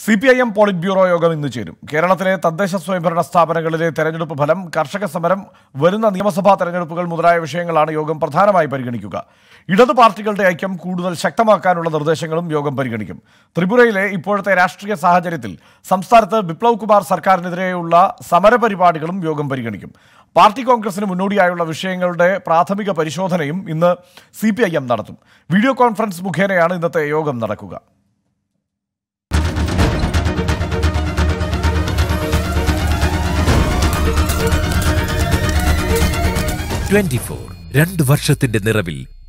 C P I M politburo യോഗം ഇന്ന് ചേരും കേരളത്തിലെ തദ്ദേശ സ്വയംഭരണ സ്ഥാപനങ്ങളിലെ തെരഞ്ഞെടുപ്പ് ഫലം കർഷക സമരം വരുന്ന നിയമസഭാ തെരഞ്ഞെടുപ്പുകൾ മുതലായ വിഷയങ്ങളാണ് യോഗം പ്രധാനമായി പരിഗണിക്കുക ഇടതു പാർട്ടികളുടെ ഐക്യം കൂടുതൽ ശക്തമാക്കാനുള്ള നിർദ്ദേശങ്ങളും യോഗം പരിഗണിക്കും ത്രിപുരയിലെ ഇപ്പോഴത്തെ രാഷ്ട്രീയ സാഹചര്യത്തിൽ സംസ്ഥാനത്ത് ബിപ്ലവ് കുമാർ സർക്കാരിനെതിരെയുള്ള സമരപരിപാടികളും യോഗം പരിഗണിക്കും പാർട്ടി കോൺഗ്രസിന് മുന്നോടിയായുള്ള വിഷയങ്ങളുടെ പ്രാഥമിക പരിശോധനയും ഇന്ന് സി നടത്തും വീഡിയോ കോൺഫറൻസ് മുഖേനയാണ് ഇന്നത്തെ യോഗം നടക്കുക ട്വന്റി ഫോർ രണ്ട് വർഷത്തിന്റെ നിറവിൽ